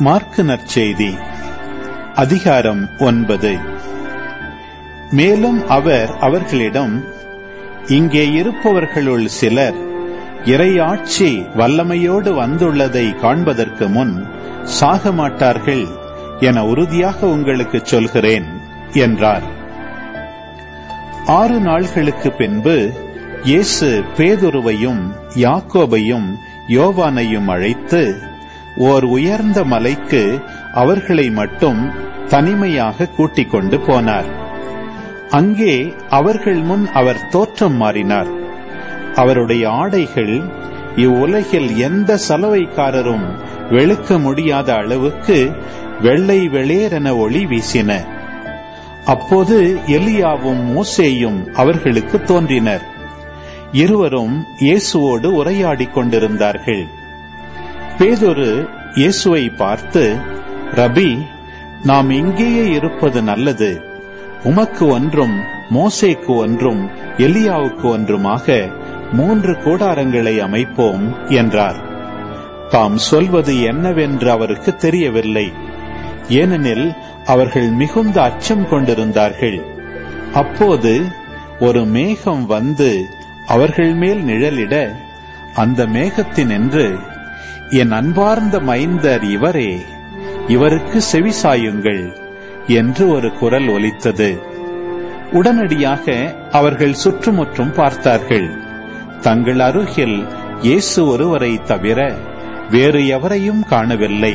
mark நற்செய்தி அதிகாரம் ஒன்பது மேலும் அவர் அவர்களிடம் இங்கே இருப்பவர்களுள் சிலர் இறையாட்சி வல்லமையோடு வந்துள்ளதை காண்பதற்கு முன் சாக மாட்டார்கள் என உறுதியாக உங்களுக்கு சொல்கிறேன் என்றார் ஆறு நாள்களுக்கு பின்பு இயேசு பேதுருவையும் யாக்கோபையும் யோவானையும் அழைத்து ஓர் உயர்ந்த மலைக்கு அவர்களை மட்டும் தனிமையாக கூட்டிக் கொண்டு போனார் அங்கே அவர்கள் முன் அவர் தோற்றம் மாறினார் அவருடைய ஆடைகள் இவ்வுலகில் எந்த சலவைக்காரரும் வெளுக்க முடியாத அளவுக்கு வெள்ளை வெளியேறென ஒளி வீசின அப்போது எலியாவும் மோசேயும் அவர்களுக்கு தோன்றினர் இருவரும் இயேசுவோடு உரையாடிக் கொண்டிருந்தார்கள் பேதொரு இயேசுவை பார்த்து ரபி நாம் இங்கேயே இருப்பது நல்லது உமக்கு ஒன்றும் மோசேக்கு ஒன்றும் எலியாவுக்கு ஒன்றுமாக மூன்று கூடாரங்களை அமைப்போம் என்றார் தாம் சொல்வது என்னவென்று அவருக்கு தெரியவில்லை ஏனெனில் அவர்கள் மிகுந்த அச்சம் கொண்டிருந்தார்கள் அப்போது ஒரு மேகம் வந்து அவர்கள் மேல் நிழலிட அந்த மேகத்தினின்று என் அன்பார்ந்த மைந்தர் இவரே இவருக்கு செவிசாயுங்கள் என்று ஒரு குரல் ஒலித்தது உடனடியாக அவர்கள் சுற்றுமுற்றும் பார்த்தார்கள் தங்கள் அருகில் இயேசு ஒருவரை தவிர வேறு எவரையும் காணவில்லை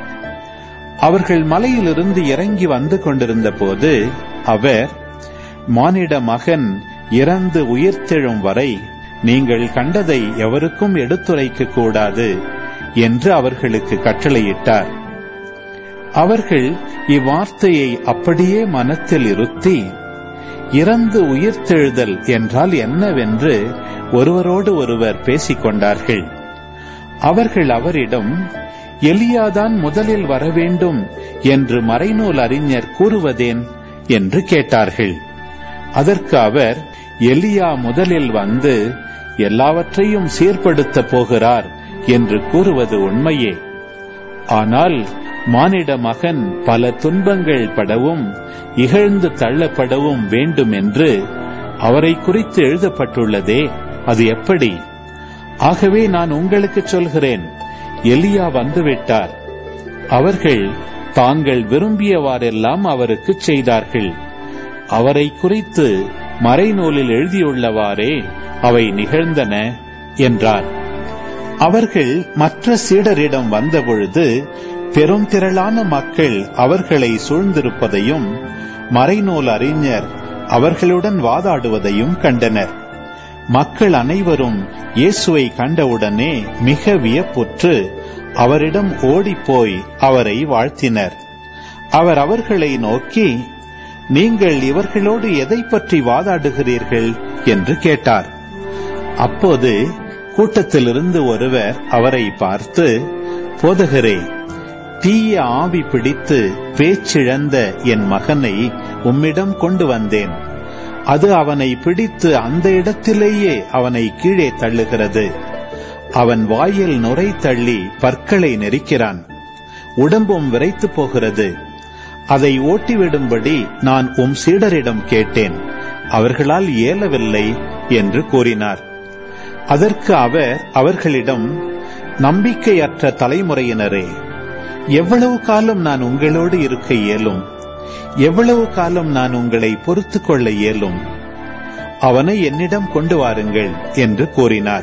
அவர்கள் மலையிலிருந்து இறங்கி வந்து கொண்டிருந்த போது அவர் மானிட மகன் இறந்து உயிர்த்தெழும் வரை நீங்கள் கண்டதை எவருக்கும் எடுத்துரைக்க கூடாது என்று அவர்களுக்கு கட்டளையிட்டார் அவர்கள் இவ்வார்த்தையை அப்படியே மனத்தில் இருத்தி இறந்து உயிர்த்தெழுதல் என்றால் என்னவென்று ஒருவரோடு ஒருவர் பேசிக் கொண்டார்கள் அவர்கள் அவரிடம் எலியாதான் முதலில் வரவேண்டும் என்று மறைநூல் அறிஞர் கூறுவதேன் என்று கேட்டார்கள் அதற்கு அவர் எலியா முதலில் வந்து எல்லாவற்றையும் சீர்படுத்த போகிறார் என்று கூறுவது உண்மையே ஆனால் மானிட மகன் பல துன்பங்கள் படவும் இகழ்ந்து தள்ளப்படவும் வேண்டும் என்று அவரை குறித்து எழுதப்பட்டுள்ளதே அது எப்படி ஆகவே நான் உங்களுக்கு சொல்கிறேன் எலியா வந்துவிட்டார் அவர்கள் தாங்கள் விரும்பியவாறெல்லாம் அவருக்கு செய்தார்கள் அவரை குறித்து மறைநூலில் எழுதியுள்ளவாறே அவை நிகழ்ந்தன என்றார் அவர்கள் மற்ற சீடரிடம் வந்தபொழுது பெரும் திரளான மக்கள் அவர்களை சூழ்ந்திருப்பதையும் மறைநூல் அறிஞர் அவர்களுடன் வாதாடுவதையும் கண்டனர் மக்கள் அனைவரும் இயேசுவை கண்டவுடனே மிக வியப்புற்று அவரிடம் ஓடிப்போய் அவரை வாழ்த்தினர் அவர் அவர்களை நோக்கி நீங்கள் இவர்களோடு எதை பற்றி வாதாடுகிறீர்கள் என்று கேட்டார் அப்போது கூட்டத்திலிருந்து ஒருவர் அவரை பார்த்து போதகரே தீய ஆவி பிடித்து பேச்சிழந்த என் மகனை உம்மிடம் கொண்டு வந்தேன் அது அவனை பிடித்து அந்த இடத்திலேயே அவனை கீழே தள்ளுகிறது அவன் வாயில் நுரை தள்ளி பற்களை நெரிக்கிறான் உடம்பும் விரைத்து போகிறது அதை ஓட்டிவிடும்படி நான் உம் சீடரிடம் கேட்டேன் அவர்களால் இயலவில்லை என்று கூறினார் அதற்கு அவர் அவர்களிடம் நம்பிக்கையற்ற தலைமுறையினரே எவ்வளவு காலம் நான் உங்களோடு இருக்க இயலும் எவ்வளவு காலம் நான் உங்களை பொறுத்து கொள்ள இயலும் அவனை என்னிடம் கொண்டு வாருங்கள் என்று கூறினார்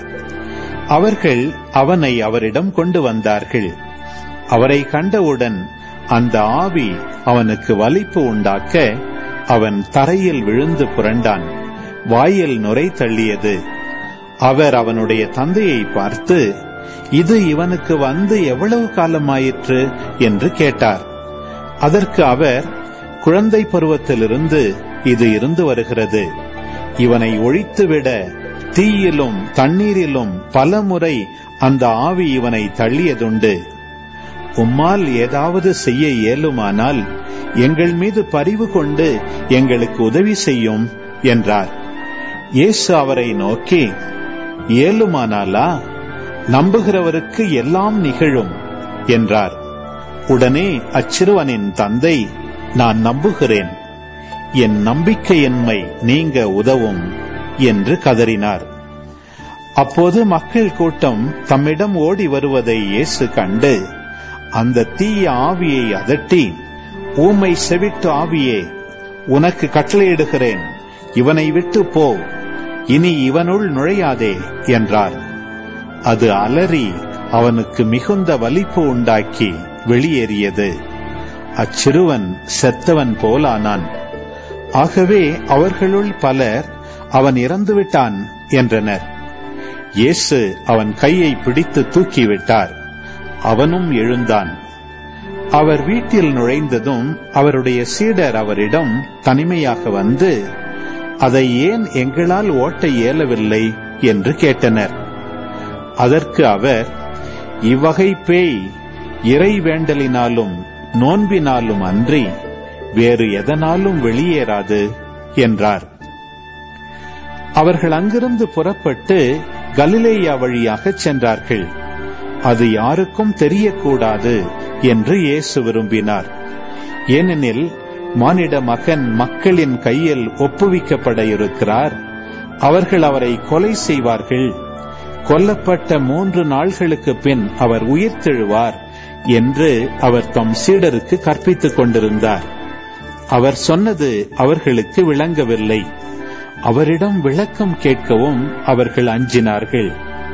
அவர்கள் அவனை அவரிடம் கொண்டு வந்தார்கள் அவரை கண்டவுடன் அந்த ஆவி அவனுக்கு வலிப்பு உண்டாக்க அவன் தரையில் விழுந்து புரண்டான் வாயில் நுரை தள்ளியது அவர் அவனுடைய தந்தையை பார்த்து இது இவனுக்கு வந்து எவ்வளவு காலமாயிற்று என்று கேட்டார் அதற்கு அவர் குழந்தை பருவத்திலிருந்து இது இருந்து வருகிறது இவனை ஒழித்துவிட தீயிலும் தண்ணீரிலும் பல முறை அந்த ஆவி இவனை தள்ளியதுண்டு உம்மால் ஏதாவது செய்ய இயலுமானால் எங்கள் மீது பரிவு கொண்டு எங்களுக்கு உதவி செய்யும் என்றார் இயேசு அவரை நோக்கி இயலுமானாலா நம்புகிறவருக்கு எல்லாம் நிகழும் என்றார் உடனே அச்சிறுவனின் தந்தை நான் நம்புகிறேன் என் நம்பிக்கையின்மை நீங்க உதவும் என்று கதறினார் அப்போது மக்கள் கூட்டம் தம்மிடம் ஓடி வருவதை இயேசு கண்டு அந்த தீய ஆவியை அதட்டி ஊமை செவிட்டு ஆவியே உனக்கு கட்டளையிடுகிறேன் இவனை விட்டு போ இனி இவனுள் நுழையாதே என்றார் அது அலறி அவனுக்கு மிகுந்த வலிப்பு உண்டாக்கி வெளியேறியது அச்சிறுவன் செத்தவன் போலானான் ஆகவே அவர்களுள் பலர் அவன் இறந்துவிட்டான் என்றனர் இயேசு அவன் கையை பிடித்து தூக்கிவிட்டார் அவனும் எழுந்தான் அவர் வீட்டில் நுழைந்ததும் அவருடைய சீடர் அவரிடம் தனிமையாக வந்து அதை ஏன் எங்களால் ஓட்ட இயலவில்லை என்று கேட்டனர் அதற்கு அவர் இவ்வகை பேய் இறை வேண்டலினாலும் நோன்பினாலும் அன்றி வேறு எதனாலும் வெளியேறாது என்றார் அவர்கள் அங்கிருந்து புறப்பட்டு கலிலேயா வழியாக சென்றார்கள் அது யாருக்கும் தெரியக்கூடாது என்று இயேசு விரும்பினார் ஏனெனில் மானிட மகன் மக்களின் கையில் ஒப்புவிக்கப்பட இருக்கிறார் அவர்கள் அவரை கொலை செய்வார்கள் கொல்லப்பட்ட மூன்று நாள்களுக்கு பின் அவர் உயிர்த்தெழுவார் என்று அவர் தம் சீடருக்கு கற்பித்துக் கொண்டிருந்தார் அவர் சொன்னது அவர்களுக்கு விளங்கவில்லை அவரிடம் விளக்கம் கேட்கவும் அவர்கள் அஞ்சினார்கள்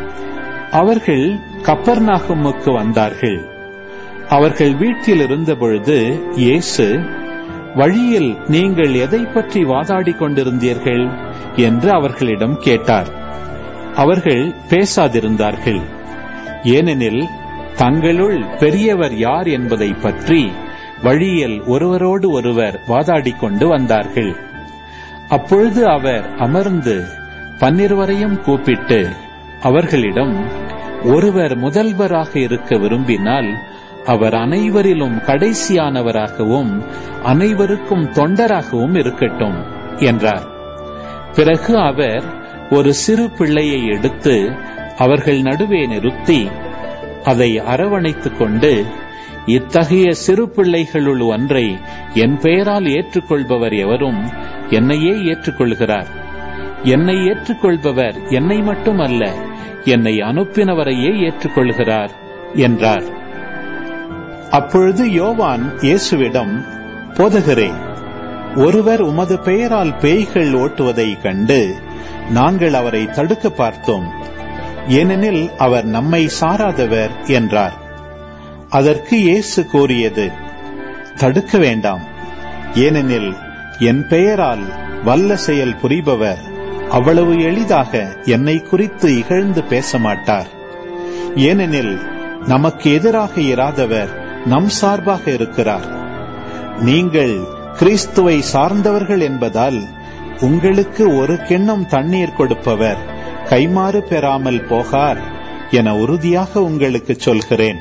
அவர்கள் கப்பர்நாகமுக்கு வந்தார்கள் அவர்கள் வீட்டில் இருந்தபொழுது இயேசு வழியில் நீங்கள் எதை பற்றி வாதாடிக் கொண்டிருந்தீர்கள் என்று அவர்களிடம் கேட்டார் அவர்கள் பேசாதிருந்தார்கள் ஏனெனில் தங்களுள் பெரியவர் யார் என்பதை பற்றி வழியில் ஒருவரோடு ஒருவர் வாதாடிக் கொண்டு வந்தார்கள் அப்பொழுது அவர் அமர்ந்து பன்னிருவரையும் கூப்பிட்டு அவர்களிடம் ஒருவர் முதல்வராக இருக்க விரும்பினால் அவர் அனைவரிலும் கடைசியானவராகவும் அனைவருக்கும் தொண்டராகவும் இருக்கட்டும் என்றார் பிறகு அவர் ஒரு சிறு பிள்ளையை எடுத்து அவர்கள் நடுவே நிறுத்தி அதை அரவணைத்துக் கொண்டு இத்தகைய சிறு பிள்ளைகளுள் ஒன்றை என் பெயரால் ஏற்றுக்கொள்பவர் எவரும் என்னையே ஏற்றுக்கொள்கிறார் என்னை ஏற்றுக்கொள்பவர் என்னை மட்டுமல்ல என்னை அனுப்பினவரையே ஏற்றுக்கொள்கிறார் என்றார் அப்பொழுது யோவான் இயேசுவிடம் போதகரே ஒருவர் உமது பெயரால் பேய்கள் ஓட்டுவதை கண்டு நாங்கள் அவரை தடுக்க பார்த்தோம் ஏனெனில் அவர் நம்மை சாராதவர் என்றார் அதற்கு இயேசு கூறியது தடுக்க வேண்டாம் ஏனெனில் என் பெயரால் வல்ல செயல் புரிபவர் அவ்வளவு எளிதாக என்னை குறித்து இகழ்ந்து பேச மாட்டார் ஏனெனில் நமக்கு எதிராக இராதவர் நம் சார்பாக இருக்கிறார் நீங்கள் கிறிஸ்துவை சார்ந்தவர்கள் என்பதால் உங்களுக்கு ஒரு கிண்ணம் தண்ணீர் கொடுப்பவர் கைமாறு பெறாமல் போகார் என உறுதியாக உங்களுக்கு சொல்கிறேன்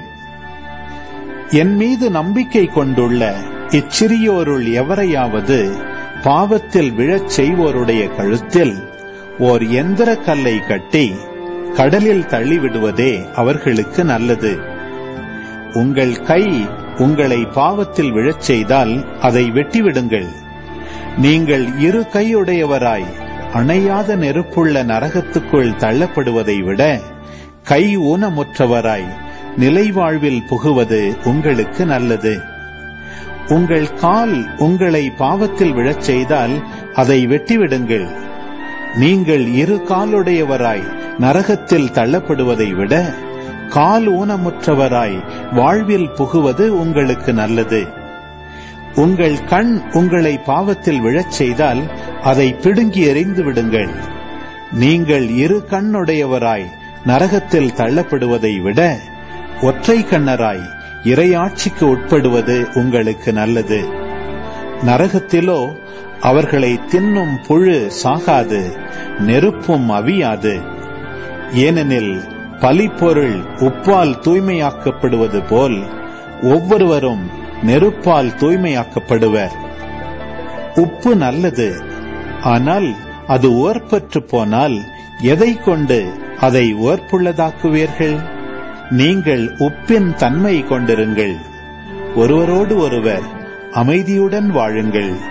என் மீது நம்பிக்கை கொண்டுள்ள இச்சிறியோருள் எவரையாவது பாவத்தில் விழச் செய்வோருடைய கழுத்தில் ஓர் எந்திர கல்லை கட்டி கடலில் தள்ளிவிடுவதே அவர்களுக்கு நல்லது உங்கள் கை உங்களை பாவத்தில் விழச் செய்தால் அதை வெட்டிவிடுங்கள் நீங்கள் இரு கையுடையவராய் அணையாத நெருப்புள்ள நரகத்துக்குள் தள்ளப்படுவதை விட கை ஊனமுற்றவராய் நிலைவாழ்வில் புகுவது உங்களுக்கு நல்லது உங்கள் கால் உங்களை பாவத்தில் விழச் செய்தால் அதை வெட்டிவிடுங்கள் நீங்கள் இரு காலுடையவராய் நரகத்தில் தள்ளப்படுவதை விட கால் ஊனமுற்றவராய் வாழ்வில் புகுவது உங்களுக்கு நல்லது உங்கள் கண் உங்களை பாவத்தில் விழச் செய்தால் அதை பிடுங்கி எறிந்து விடுங்கள் நீங்கள் இரு கண்ணுடையவராய் நரகத்தில் தள்ளப்படுவதை விட ஒற்றை கண்ணராய் இறையாட்சிக்கு உட்படுவது உங்களுக்கு நல்லது நரகத்திலோ அவர்களை தின்னும் புழு சாகாது நெருப்பும் அவியாது ஏனெனில் பலிப்பொருள் உப்பால் தூய்மையாக்கப்படுவது போல் ஒவ்வொருவரும் நெருப்பால் தூய்மையாக்கப்படுவர் உப்பு நல்லது ஆனால் அது ஓர்பற்று போனால் எதை கொண்டு அதை ஓர்ப்புள்ளதாக்குவீர்கள் நீங்கள் உப்பின் தன்மை கொண்டிருங்கள் ஒருவரோடு ஒருவர் அமைதியுடன் வாழுங்கள்